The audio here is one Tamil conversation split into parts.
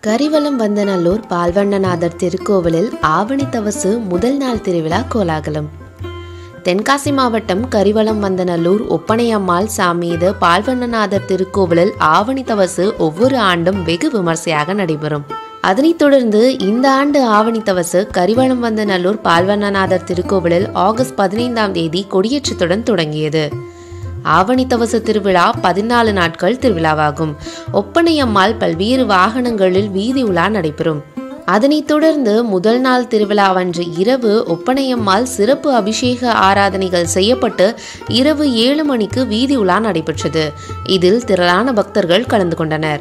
கரிவலம் வந்தநல்லூர் பால்வண்ணநாதர் திருக்கோவிலில் ஆவணி தவசு முதல் நாள் திருவிழா கோலாகலம் தென்காசி மாவட்டம் கரிவலம் வந்தநல்லூர் ஒப்பனையம்மாள் சாமீது பால்வண்ணநாதர் திருக்கோவிலில் ஆவணி தவசு ஒவ்வொரு ஆண்டும் வெகு விமர்சையாக நடைபெறும் அதனைத் தொடர்ந்து இந்த ஆண்டு ஆவணி தவசு கரிவலம் வந்தநல்லூர் பால்வண்ணநாதர் திருக்கோவிலில் ஆகஸ்ட் பதினைந்தாம் தேதி கொடியேற்றத்துடன் தொடங்கியது ஆவணி தவச திருவிழா பதினாலு நாட்கள் திருவிழாவாகும் ஒப்பனையம்மாள் பல்வேறு வாகனங்களில் வீதி உலா நடைபெறும் அதனைத் தொடர்ந்து முதல் நாள் திருவிழாவன்று இரவு ஒப்பனையம்மாள் சிறப்பு அபிஷேக ஆராதனைகள் செய்யப்பட்டு இரவு ஏழு மணிக்கு வீதி உலா நடைபெற்றது இதில் திரளான பக்தர்கள் கலந்து கொண்டனர்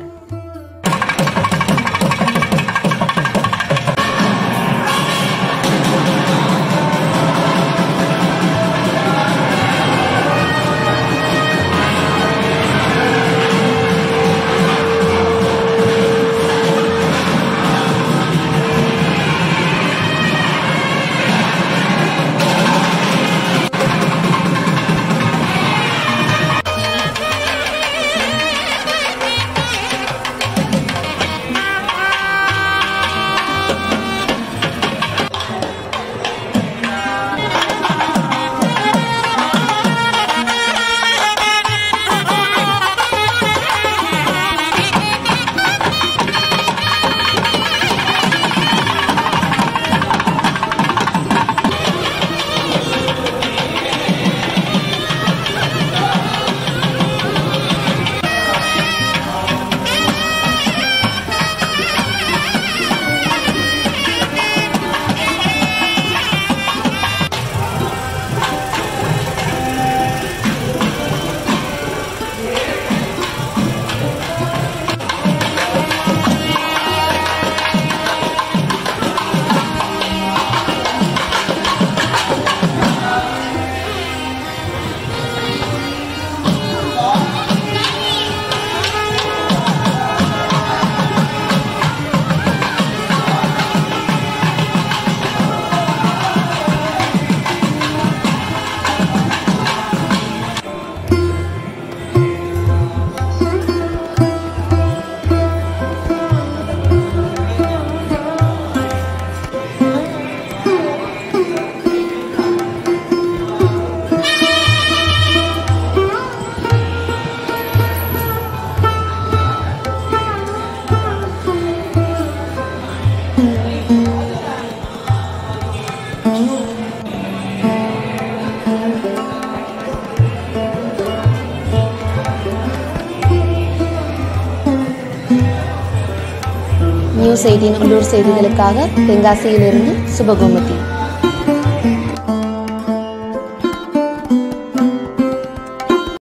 நியூஸ் எயிட்டின் உள்ளூர் செய்திகளுக்காக தென்காசியிலிருந்து சுபகோமதி